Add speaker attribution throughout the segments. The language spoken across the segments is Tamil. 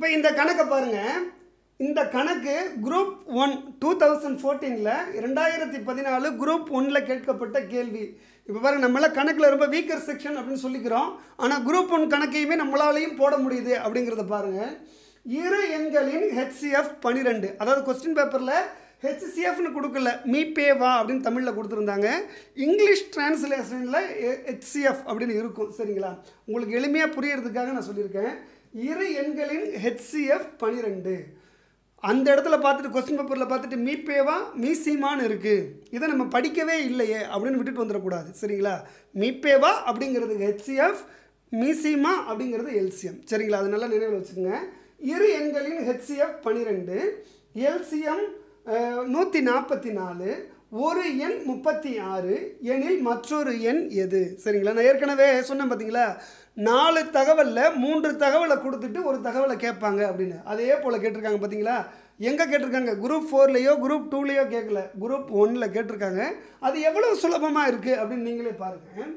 Speaker 1: இந்த கணக்கை பாருங்கள் இந்த கணக்கு குரூப் ஒன் டூ தௌசண்ட் ஃபோர்டீனில் ரெண்டாயிரத்தி பதினாலு குரூப் ஒன்னில் கேட்கப்பட்ட கேள்வி இப்போ பாருங்க நம்மளாம் கணக்கில் ரொம்ப வீக்கர் செக்ஷன் அப்படின்னு சொல்லிக்கிறோம் ஆனால் குரூப் ஒன் கணக்கையுமே நம்மளாலையும் போட முடியுது அப்படிங்கிறத பாருங்கள் இரு எண்களின் ஹெச்சிஎஃப் பன்னிரெண்டு அதாவது கொஸ்டின் பேப்பரில் ஹெச்சிஎஃப்னு கொடுக்கல மீ பே வா அப்படின்னு தமிழில் கொடுத்துருந்தாங்க இங்கிலீஷ் டிரான்ஸ்லேஷனில் ஹெச்சிஎஃப் அப்படின்னு இருக்கும் சரிங்களா உங்களுக்கு எளிமையாக புரியறதுக்காக நான் சொல்லியிருக்கேன் இரு எண்களின் ஹெச்சிஎஃப் பன்னிரெண்டு அந்த இடத்துல பார்த்துட்டு கொஸ்டின் பேப்பரில் பார்த்துட்டு மீப்பேவா மீசிமான்னு இருக்குது இதை நம்ம படிக்கவே இல்லையே அப்படின்னு விட்டுட்டு வந்துடக்கூடாது சரிங்களா மீப்பேவா அப்படிங்கிறது ஹெச்சிஎஃப் மீசிமா அப்படிங்கிறது எல்சிஎம் சரிங்களா அது நல்லா நினைவில் வச்சுக்கோங்க இரு எண்களின் ஹெச்சிஎஃப் பன்னிரெண்டு எல்சிஎம் நூற்றி நாற்பத்தி நாலு ஒரு எண் முப்பத்தி ஆறு எனில் மற்றொரு எண் எது சரிங்களா நான் ஏற்கனவே சொன்னேன் பார்த்தீங்களா நாலு தகவலில் மூன்று தகவலை கொடுத்துட்டு ஒரு தகவலை கேட்பாங்க அப்படின்னு அதே போல் கேட்டிருக்காங்க பார்த்தீங்களா எங்கே கேட்டிருக்காங்க குரூப் ஃபோர்லேயோ குரூப் டூலேயோ கேட்கல குரூப் ஒன்னில் கேட்டிருக்காங்க அது எவ்வளோ சுலபமாக இருக்குது அப்படின்னு நீங்களே பாருங்கள்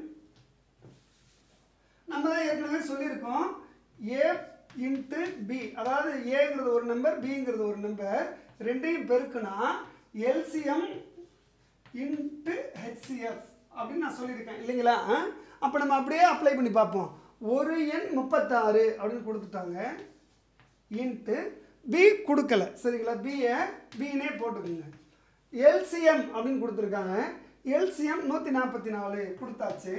Speaker 1: நம்ம தான் ஏற்கனவே சொல்லியிருக்கோம் ஏ இன்ட்டு பி அதாவது ஏங்கிறது ஒரு நம்பர் பிங்கிறது ஒரு நம்பர் ரெண்டையும் பெருக்குனா எல்சிஎம் இன்ட்டு ஹெச்சிஎஃப் அப்படின்னு நான் சொல்லியிருக்கேன் இல்லைங்களா அப்போ நம்ம அப்படியே அப்ளை பண்ணி பார்ப்போம் ஒரு எண் முப்பத்தாறு அப்படின்னு கொடுத்துட்டாங்க இன்ட்டு பி கொடுக்கல சரிங்களா பியை பின்னே போட்டுக்கோங்க எல்சிஎம் அப்படின்னு கொடுத்துருக்காங்க எல்சிஎம் நூற்றி நாற்பத்தி நாலு கொடுத்தாச்சு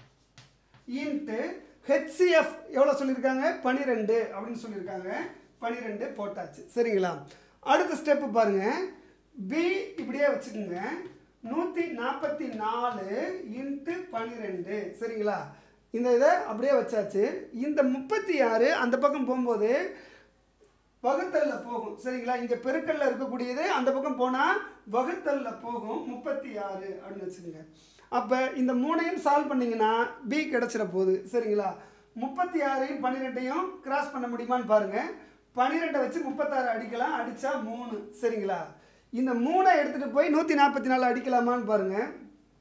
Speaker 1: இன்ட்டு ஹெச்சிஎஃப் எவ்வளோ சொல்லியிருக்காங்க பன்னிரெண்டு அப்படின்னு சொல்லியிருக்காங்க பன்னிரெண்டு போட்டாச்சு சரிங்களா அடுத்த ஸ்டெப்பு பாருங்கள் பி இப்படியே வச்சுக்கோங்க நூற்றி நாற்பத்தி நாலு இன்ட்டு பன்னிரெண்டு சரிங்களா இந்த இதை அப்படியே வச்சாச்சு இந்த முப்பத்தி ஆறு அந்த பக்கம் போகும்போது வகுத்தல்ல போகும் சரிங்களா இங்கே பெருக்கல்ல இருக்கக்கூடியது அந்த பக்கம் போனால் வகுத்தல்ல போகும் முப்பத்தி ஆறு அப்படின்னு வச்சுக்கோங்க அப்போ இந்த மூணையும் சால்வ் பண்ணிங்கன்னா பி கிடச்சிட போகுது சரிங்களா முப்பத்தி ஆறையும் பன்னிரெண்டையும் கிராஸ் பண்ண முடியுமான்னு பாருங்கள் பன்னிரெண்டை வச்சு முப்பத்தாறு அடிக்கலாம் அடித்தா மூணு சரிங்களா இந்த மூணை எடுத்துகிட்டு போய் நூற்றி நாற்பத்தி நாலு அடிக்கலாமான்னு பாருங்கள்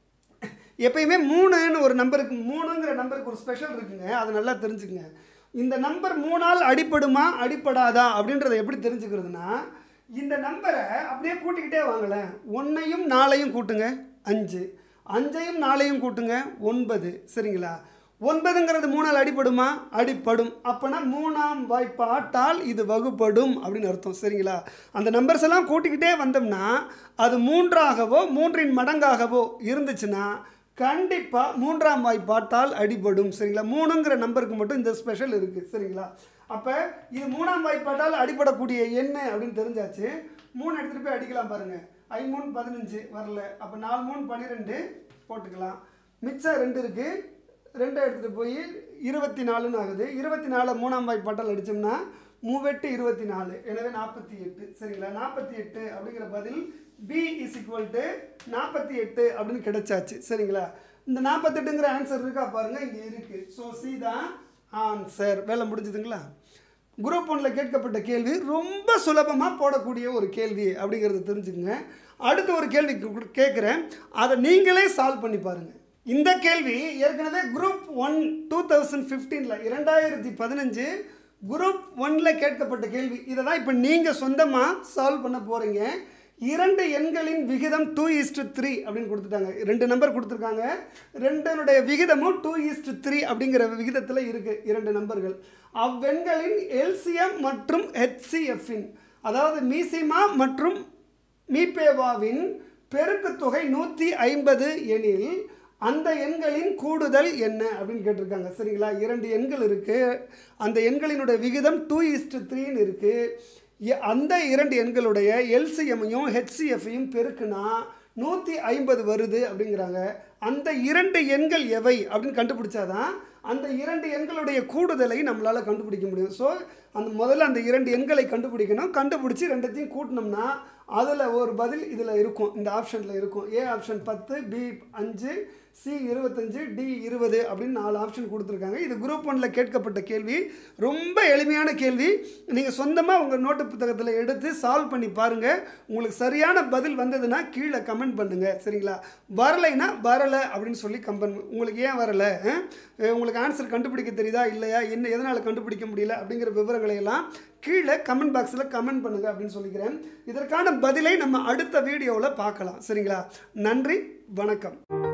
Speaker 1: எப்பயுமே மூணுன்னு ஒரு நம்பருக்கு மூணுங்கிற நம்பருக்கு ஒரு ஸ்பெஷல் இருக்குங்க அதை நல்லா தெரிஞ்சுக்கங்க இந்த நம்பர் மூணால் அடிப்படுமா அடிப்படாதா அப்படின்றத எப்படி தெரிஞ்சுக்கிறதுனா இந்த நம்பரை அப்படியே கூட்டிக்கிட்டே வாங்களேன் ஒன்றையும் நாளையும் கூட்டுங்க அஞ்சு அஞ்சையும் நாளையும் கூட்டுங்க ஒன்பது சரிங்களா ஒன்பதுங்கிறது மூணால் அடிப்படுமா அடிப்படும் அப்போனா மூணாம் வாய்ப்பாட்டால் இது வகுப்படும் அப்படின்னு அர்த்தம் சரிங்களா அந்த நம்பர்ஸ் எல்லாம் கூட்டிக்கிட்டே வந்தோம்னா அது மூன்றாகவோ மூன்றின் மடங்காகவோ இருந்துச்சுன்னா கண்டிப்பாக மூன்றாம் வாய்ப்பாட்டால் அடிபடும் சரிங்களா மூணுங்கிற நம்பருக்கு மட்டும் இந்த ஸ்பெஷல் இருக்குது சரிங்களா அப்போ இது மூணாம் வாய்ப்பாட்டால் அடிபடக்கூடிய எண்ணு அப்படின்னு தெரிஞ்சாச்சு மூணு எடுத்துகிட்டு போய் அடிக்கலாம் பாருங்கள் ஐ மூணு பதினஞ்சு வரல அப்போ நாலு மூணு பன்னிரெண்டு போட்டுக்கலாம் மிச்சம் ரெண்டு இருக்குது ரெண்டை எடுத்துகிட்டு போய் இருபத்தி நாலுன்னு ஆகுது இருபத்தி நாலு மூணாம் வாய்ப்பாட்டால் அடித்தோம்னா மூவெட்டு இருபத்தி நாலு எனவே நாற்பத்தி எட்டு சரிங்களா நாற்பத்தி எட்டு அப்படிங்கிற பதில் பி இஸ் ஈக்குவல் டு நாற்பத்தி எட்டு அப்படின்னு கிடைச்சாச்சு சரிங்களா இந்த நாற்பத்தெட்டுங்கிற ஆன்சர் இருக்கா பாருங்கள் இங்கே இருக்குது ஸோ சி தான் ஆன்சர் வேலை முடிஞ்சுதுங்களா குரூப் ஒன்றில் கேட்கப்பட்ட கேள்வி ரொம்ப சுலபமாக போடக்கூடிய ஒரு கேள்வி அப்படிங்கிறத தெரிஞ்சுக்கங்க அடுத்த ஒரு கேள்வி கு- கேட்குறேன் அதை நீங்களே சால்வ் பண்ணி பாருங்கள் இந்த கேள்வி ஏற்கனவே குரூப் ஒன் டூ தௌசண்ட் ஃபிஃப்டீனில் இரண்டாயிரத்தி பதினஞ்சு குரூப் ஒன்னில் கேட்கப்பட்ட கேள்வி இதை தான் இப்போ நீங்கள் சொந்தமாக சால்வ் பண்ண போகிறீங்க இரண்டு எண்களின் விகிதம் டூ ஈஸ்ட் த்ரீ அப்படின்னு கொடுத்துட்டாங்க ரெண்டு நம்பர் கொடுத்துருக்காங்க ரெண்டனுடைய விகிதமும் டூ ஈஸ்ட் த்ரீ அப்படிங்கிற விகிதத்தில் இருக்குது இரண்டு நம்பர்கள் அவ்வெண்களின் எல்சிஎம் மற்றும் ஹெச்சிஎஃப்பின் அதாவது மீசிமா மற்றும் மீபேவாவின் பெருக்குத் தொகை நூற்றி ஐம்பது எனில் அந்த எண்களின் கூடுதல் என்ன அப்படின்னு கேட்டிருக்காங்க சரிங்களா இரண்டு எண்கள் இருக்குது அந்த எண்களினுடைய விகிதம் டூ இஸ்டு த்ரீன்னு இருக்குது அந்த இரண்டு எண்களுடைய எல்சிஎம்மையும் ஹெச்சிஎஃப்ஐயும் பெருக்குனா நூற்றி ஐம்பது வருது அப்படிங்கிறாங்க அந்த இரண்டு எண்கள் எவை அப்படின்னு கண்டுபிடிச்சாதான் அந்த இரண்டு எண்களுடைய கூடுதலை நம்மளால் கண்டுபிடிக்க முடியும் ஸோ அந்த முதல்ல அந்த இரண்டு எண்களை கண்டுபிடிக்கணும் கண்டுபிடிச்சி ரெண்டுத்தையும் கூட்டினோம்னா அதில் ஒரு பதில் இதில் இருக்கும் இந்த ஆப்ஷனில் இருக்கும் ஏ ஆப்ஷன் பத்து பி அஞ்சு சி இருபத்தஞ்சு டி இருபது அப்படின்னு நாலு ஆப்ஷன் கொடுத்துருக்காங்க இது குரூப் ஒன்ல கேட்கப்பட்ட கேள்வி ரொம்ப எளிமையான கேள்வி நீங்கள் சொந்தமாக உங்கள் நோட்டு புத்தகத்தில் எடுத்து சால்வ் பண்ணி பாருங்கள் உங்களுக்கு சரியான பதில் வந்ததுன்னா கீழே கமெண்ட் பண்ணுங்கள் சரிங்களா வரலைன்னா வரலை அப்படின்னு சொல்லி கம்பன் உங்களுக்கு ஏன் வரலை அஹ்? அஹ் உங்களுக்கு ஆன்சர் கண்டுபிடிக்க தெரியுதா இல்லையா என்ன எதனால் கண்டுபிடிக்க முடியல அப்படிங்கிற விவரங்களை எல்லாம் கீழே கமெண்ட் பாக்ஸில் கமெண்ட் பண்ணுங்கள் அப்படின்னு சொல்லிக்கிறேன் இதற்கான பதிலை நம்ம அடுத்த வீடியோவில் பார்க்கலாம் சரிங்களா நன்றி வணக்கம்